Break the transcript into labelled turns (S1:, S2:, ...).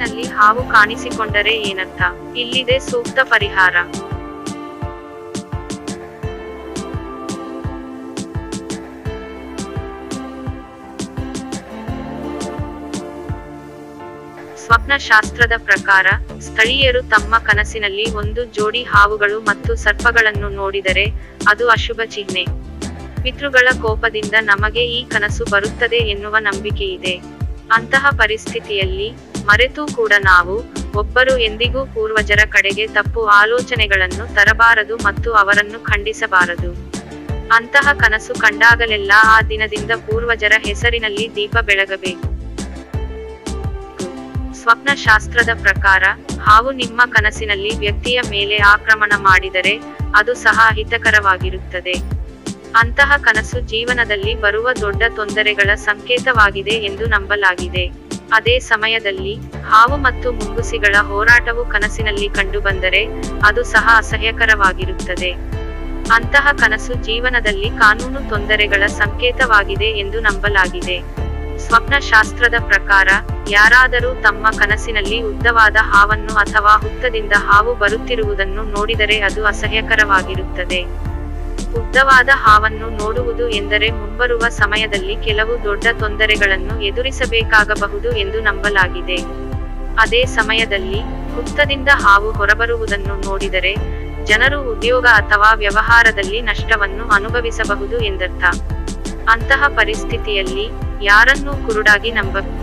S1: ಕನಸಿನಲ್ಲಿ ಹಾವು ಕಾಣಿಸಿಕೊಂಡರೆ ಏನರ್ಥ ಇಲ್ಲಿದೆ ಸೂಕ್ತ ಪರಿಹಾರ ಸ್ವಪ್ನಶಾಸ್ತ್ರದ ಪ್ರಕಾರ ಸ್ಥಳೀಯರು ತಮ್ಮ ಕನಸಿನಲ್ಲಿ ಒಂದು ಜೋಡಿ ಹಾವುಗಳು ಮತ್ತು ಸರ್ಪಗಳನ್ನು ನೋಡಿದರೆ ಅದು ಅಶುಭ ಚಿಹ್ನೆ ಪಿತೃಗಳ ಕೋಪದಿಂದ ನಮಗೆ ಈ ಕನಸು ಬರುತ್ತದೆ ಎನ್ನುವ ನಂಬಿಕೆಯಿದೆ ಅಂತಹ ಪರಿಸ್ಥಿತಿಯಲ್ಲಿ ಮರೆತೂ ಕೂಡ ನಾವು ಒಬ್ಬರು ಎಂದಿಗೂ ಪೂರ್ವಜರ ಕಡೆಗೆ ತಪ್ಪು ಆಲೋಚನೆಗಳನ್ನು ತರಬಾರದು ಮತ್ತು ಅವರನ್ನು ಖಂಡಿಸಬಾರದು ಅಂತಹ ಕನಸು ಕಂಡಾಗಲೆಲ್ಲ ಆ ದಿನದಿಂದ ಪೂರ್ವಜರ ಹೆಸರಿನಲ್ಲಿ ದೀಪ ಬೆಳಗಬೇಕು ಸ್ವಪ್ನಶಾಸ್ತ್ರದ ಪ್ರಕಾರ ಹಾವು ನಿಮ್ಮ ಕನಸಿನಲ್ಲಿ ವ್ಯಕ್ತಿಯ ಮೇಲೆ ಆಕ್ರಮಣ ಮಾಡಿದರೆ ಅದು ಸಹ ಅಹಿತಕರವಾಗಿರುತ್ತದೆ ಅಂತಹ ಕನಸು ಜೀವನದಲ್ಲಿ ಬರುವ ದೊಡ್ಡ ತೊಂದರೆಗಳ ಸಂಕೇತವಾಗಿದೆ ಎಂದು ನಂಬಲಾಗಿದೆ ಅದೇ ಸಮಯದಲ್ಲಿ ಹಾವು ಮತ್ತು ಮುಂಗುಸಿಗಳ ಹೋರಾಟವು ಕನಸಿನಲ್ಲಿ ಕಂಡುಬಂದರೆ ಅದು ಸಹ ಅಸಹ್ಯಕರವಾಗಿರುತ್ತದೆ ಅಂತಹ ಕನಸು ಜೀವನದಲ್ಲಿ ಕಾನೂನು ತೊಂದರೆಗಳ ಸಂಕೇತವಾಗಿದೆ ಎಂದು ನಂಬಲಾಗಿದೆ ಸ್ವಪ್ನಶಾಸ್ತ್ರದ ಪ್ರಕಾರ ಯಾರಾದರೂ ತಮ್ಮ ಕನಸಿನಲ್ಲಿ ಉದ್ದವಾದ ಹಾವನ್ನು ಅಥವಾ ಹುತ್ತದಿಂದ ಹಾವು ಬರುತ್ತಿರುವುದನ್ನು ನೋಡಿದರೆ ಅದು ಅಸಹ್ಯಕರವಾಗಿರುತ್ತದೆ ಉದ್ದವಾದ ಹಾವನ್ನು ನೋಡುವುದು ಎಂದರೆ ಮುಂಬರುವ ಸಮಯದಲ್ಲಿ ಕೆಲವು ದೊಡ್ಡ ತೊಂದರೆಗಳನ್ನು ಎದುರಿಸಬೇಕಾಗಬಹುದು ಎಂದು ನಂಬಲಾಗಿದೆ ಅದೇ ಸಮಯದಲ್ಲಿ ಹುತ್ತದಿಂದ ಹಾವು ಹೊರಬರುವುದನ್ನು ನೋಡಿದರೆ ಜನರು ಉದ್ಯೋಗ ಅಥವಾ ವ್ಯವಹಾರದಲ್ಲಿ ನಷ್ಟವನ್ನು ಅನುಭವಿಸಬಹುದು ಎಂದರ್ಥ ಅಂತಹ ಪರಿಸ್ಥಿತಿಯಲ್ಲಿ ಯಾರನ್ನೂ ಕುರುಡಾಗಿ ನಂಬ